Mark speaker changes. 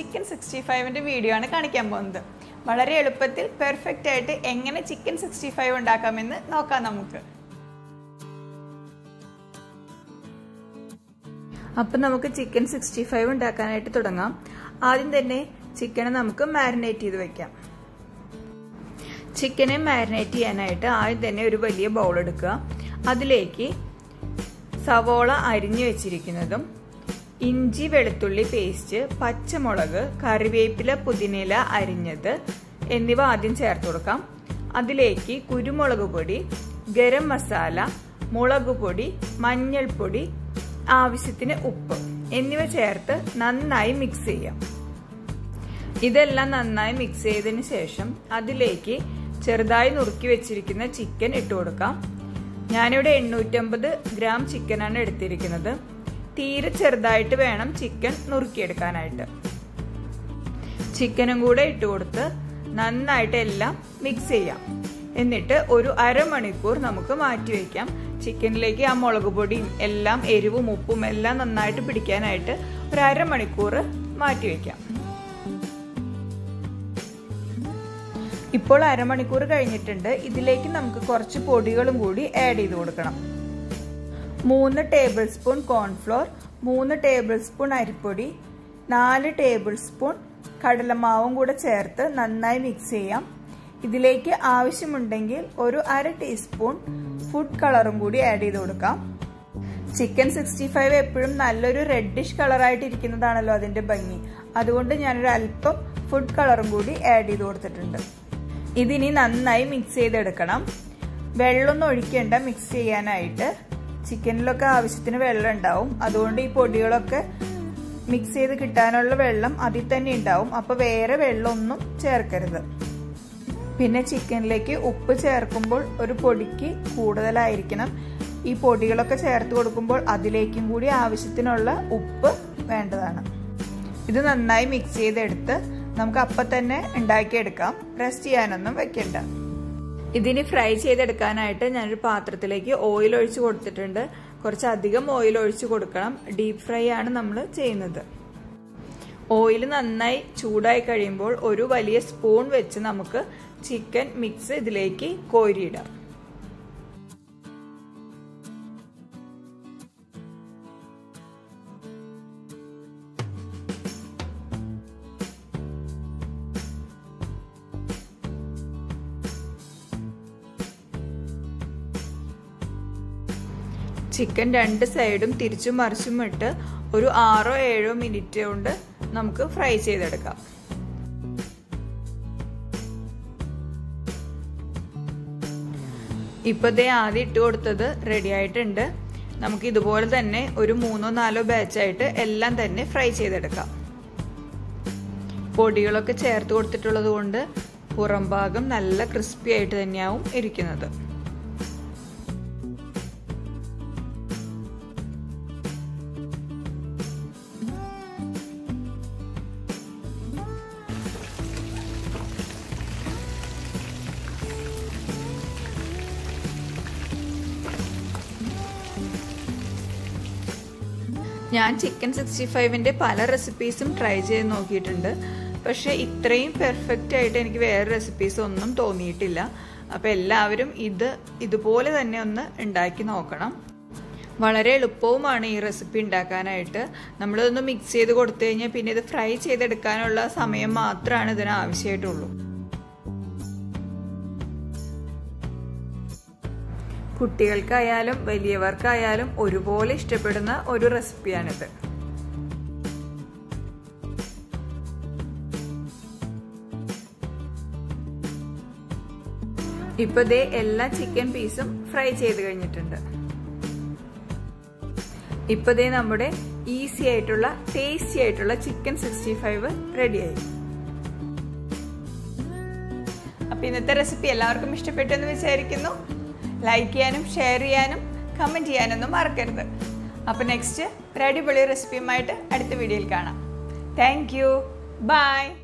Speaker 1: chicken sixty ഫൈവിൻ്റെ video ആണ് കാണിക്കാൻ പോകുന്നത് വളരെ എളുപ്പത്തിൽ പെർഫെക്റ്റ് ആയിട്ട് എങ്ങനെ ചിക്കൻ സിക്സ്റ്റി ഫൈവ് ഉണ്ടാക്കാമെന്ന് നോക്കാം നമുക്ക് അപ്പം നമുക്ക് ചിക്കൻ സിക്സ്റ്റി ഫൈവ് ഉണ്ടാക്കാനായിട്ട് തുടങ്ങാം ആദ്യം തന്നെ ചിക്കനെ നമുക്ക് മാരിനേറ്റ് ചെയ്ത് വെക്കാം ചിക്കനെ മാരിനേറ്റ് ചെയ്യാനായിട്ട് ആദ്യം തന്നെ ഒരു വലിയ ബൗൾ എടുക്കുക അതിലേക്ക് സവോള അരിഞ്ഞു വെച്ചിരിക്കുന്നതും ഇഞ്ചി വെളുത്തുള്ളി പേസ്റ്റ് പച്ചമുളക് കറിവേപ്പില പുതിനയില അരിഞ്ഞത് എന്നിവ ആദ്യം ചേർത്ത് കൊടുക്കാം അതിലേക്ക് കുരുമുളക് പൊടി ഗരം മസാല മുളക് പൊടി മഞ്ഞൾപ്പൊടി ആവശ്യത്തിന് ഉപ്പ് എന്നിവ ചേർത്ത് നന്നായി മിക്സ് ചെയ്യാം ഇതെല്ലാം നന്നായി മിക്സ് ചെയ്തതിന് ശേഷം അതിലേക്ക് ചെറുതായി നുറുക്കി വെച്ചിരിക്കുന്ന ചിക്കൻ ഇട്ട് കൊടുക്കാം ഞാനിവിടെ എണ്ണൂറ്റമ്പത് ഗ്രാം ചിക്കനാണ് എടുത്തിരിക്കുന്നത് തീരെ ചെറുതായിട്ട് വേണം ചിക്കൻ നുറുക്കിയെടുക്കാനായിട്ട് ചിക്കനും കൂടെ ഇട്ട് കൊടുത്ത് നന്നായിട്ട് എല്ലാം മിക്സ് ചെയ്യാം എന്നിട്ട് ഒരു അരമണിക്കൂർ നമുക്ക് മാറ്റി വയ്ക്കാം ചിക്കനിലേക്ക് ആ മുളക് പൊടിയും എല്ലാം എരിവും ഉപ്പും എല്ലാം നന്നായിട്ട് പിടിക്കാനായിട്ട് ഒരു അരമണിക്കൂർ മാറ്റി വയ്ക്കാം ഇപ്പോൾ അരമണിക്കൂർ കഴിഞ്ഞിട്ടുണ്ട് ഇതിലേക്ക് നമുക്ക് കുറച്ച് പൊടികളും കൂടി ആഡ് ചെയ്ത് കൊടുക്കണം മൂന്ന് ടേബിൾ സ്പൂൺ കോൺഫ്ലോർ മൂന്ന് ടേബിൾ സ്പൂൺ അരിപ്പൊടി നാല് ടേബിൾ സ്പൂൺ കടലമാവും കൂടെ ചേർത്ത് നന്നായി മിക്സ് ചെയ്യാം ഇതിലേക്ക് ആവശ്യമുണ്ടെങ്കിൽ ഒരു അര ടീസ്പൂൺ ഫുഡ് കളറും കൂടി ആഡ് ചെയ്ത് കൊടുക്കാം ചിക്കൻ സിക്സ്റ്റി ഫൈവ് എപ്പോഴും നല്ലൊരു റെഡിഷ് കളറായിട്ട് ഇരിക്കുന്നതാണല്ലോ അതിന്റെ ഭംഗി അതുകൊണ്ട് ഞാനൊരു അല്പം ഫുഡ് കളറും കൂടി ആഡ് ചെയ്ത് കൊടുത്തിട്ടുണ്ട് ഇതിനി നന്നായി മിക്സ് ചെയ്തെടുക്കണം വെള്ളമൊന്നും ഒഴിക്കേണ്ട മിക്സ് ചെയ്യാനായിട്ട് ചിക്കനിലൊക്കെ ആവശ്യത്തിന് വെള്ളം ഉണ്ടാവും അതുകൊണ്ട് ഈ പൊടികളൊക്കെ മിക്സ് ചെയ്ത് കിട്ടാനുള്ള വെള്ളം അതിൽ തന്നെ ഉണ്ടാവും അപ്പോൾ വേറെ വെള്ളമൊന്നും ചേർക്കരുത് പിന്നെ ചിക്കനിലേക്ക് ഉപ്പ് ചേർക്കുമ്പോൾ ഒരു പൊടിക്ക് കൂടുതലായിരിക്കണം ഈ പൊടികളൊക്കെ ചേർത്ത് കൊടുക്കുമ്പോൾ അതിലേക്കും കൂടി ആവശ്യത്തിനുള്ള ഉപ്പ് വേണ്ടതാണ് ഇത് നന്നായി മിക്സ് ചെയ്തെടുത്ത് നമുക്ക് അപ്പം തന്നെ ഉണ്ടാക്കിയെടുക്കാം റെസ്റ്റ് ചെയ്യാനൊന്നും വെക്കണ്ട ഇതിന് ഫ്രൈ ചെയ്തെടുക്കാനായിട്ട് ഞാനൊരു പാത്രത്തിലേക്ക് ഓയിൽ ഒഴിച്ച് കൊടുത്തിട്ടുണ്ട് കുറച്ച് അധികം ഓയിൽ ഒഴിച്ച് കൊടുക്കണം ഡീപ്പ് ഫ്രൈ ആണ് നമ്മൾ ചെയ്യുന്നത് ഓയിൽ നന്നായി ചൂടായി കഴിയുമ്പോൾ ഒരു വലിയ സ്പൂൺ വെച്ച് നമുക്ക് ചിക്കൻ മിക്സ് ഇതിലേക്ക് കോരിയിടാം ചിക്കൻ രണ്ട് സൈഡും തിരിച്ചും മറിച്ചും ഇട്ട് ഒരു ആറോ ഏഴോ മിനിറ്റ് കൊണ്ട് നമുക്ക് ഫ്രൈ ചെയ്തെടുക്കാം ഇപ്പൊ ദേ ആദ്യം ഇട്ട് കൊടുത്തത് റെഡി ആയിട്ടുണ്ട് നമുക്ക് ഇതുപോലെ തന്നെ ഒരു മൂന്നോ നാലോ ബാച്ചായിട്ട് എല്ലാം തന്നെ ഫ്രൈ ചെയ്തെടുക്കാം പൊടികളൊക്കെ ചേർത്ത് കൊടുത്തിട്ടുള്ളത് കൊണ്ട് പുറം ഭാഗം നല്ല ക്രിസ്പി ആയിട്ട് തന്നെയാവും ഇരിക്കുന്നത് ഞാൻ ചിക്കൻ സിക്സ്റ്റി ഫൈവിൻ്റെ പല റെസിപ്പീസും ട്രൈ ചെയ്ത് നോക്കിയിട്ടുണ്ട് പക്ഷേ ഇത്രയും പെർഫെക്റ്റ് ആയിട്ട് എനിക്ക് വേറെ റെസിപ്പീസ് ഒന്നും തോന്നിയിട്ടില്ല അപ്പോൾ എല്ലാവരും ഇത് ഇതുപോലെ തന്നെ ഒന്ന് ഉണ്ടാക്കി നോക്കണം വളരെ എളുപ്പവുമാണ് ഈ റെസിപ്പി ഉണ്ടാക്കാനായിട്ട് നമ്മളിതൊന്ന് മിക്സ് ചെയ്ത് കൊടുത്തു കഴിഞ്ഞാൽ പിന്നെ ഇത് ഫ്രൈ ചെയ്തെടുക്കാനുള്ള സമയം മാത്രമാണ് ഇതിന് ആവശ്യമായിട്ടുള്ളൂ കുട്ടികൾക്കായാലും വലിയവർക്കായാലും ഒരുപോലെ ഇഷ്ടപ്പെടുന്ന ഒരു റെസിപ്പിയാണിത് ഇപ്പൊ ദേ എല്ലാ ചിക്കൻ പീസും ഫ്രൈ ചെയ്ത് കഴിഞ്ഞിട്ടുണ്ട് ഇപ്പൊ ദേ നമ്മുടെ ഈസി ആയിട്ടുള്ള ടേസ്റ്റി ആയിട്ടുള്ള ചിക്കൻ സിക്സ്റ്റി ഫൈവ് റെഡിയായി അപ്പൊ ഇന്നത്തെ റെസിപ്പി എല്ലാവർക്കും ഇഷ്ടപ്പെട്ടു എന്ന് വിചാരിക്കുന്നു ലൈക്ക് ചെയ്യാനും ഷെയർ ചെയ്യാനും കമൻറ്റ് ചെയ്യാനൊന്നും മറക്കരുത് അപ്പോൾ നെക്സ്റ്റ് ഒരു അടിപൊളി റെസിപ്പിയുമായിട്ട് അടുത്ത വീഡിയോയിൽ കാണാം താങ്ക് യു ബൈ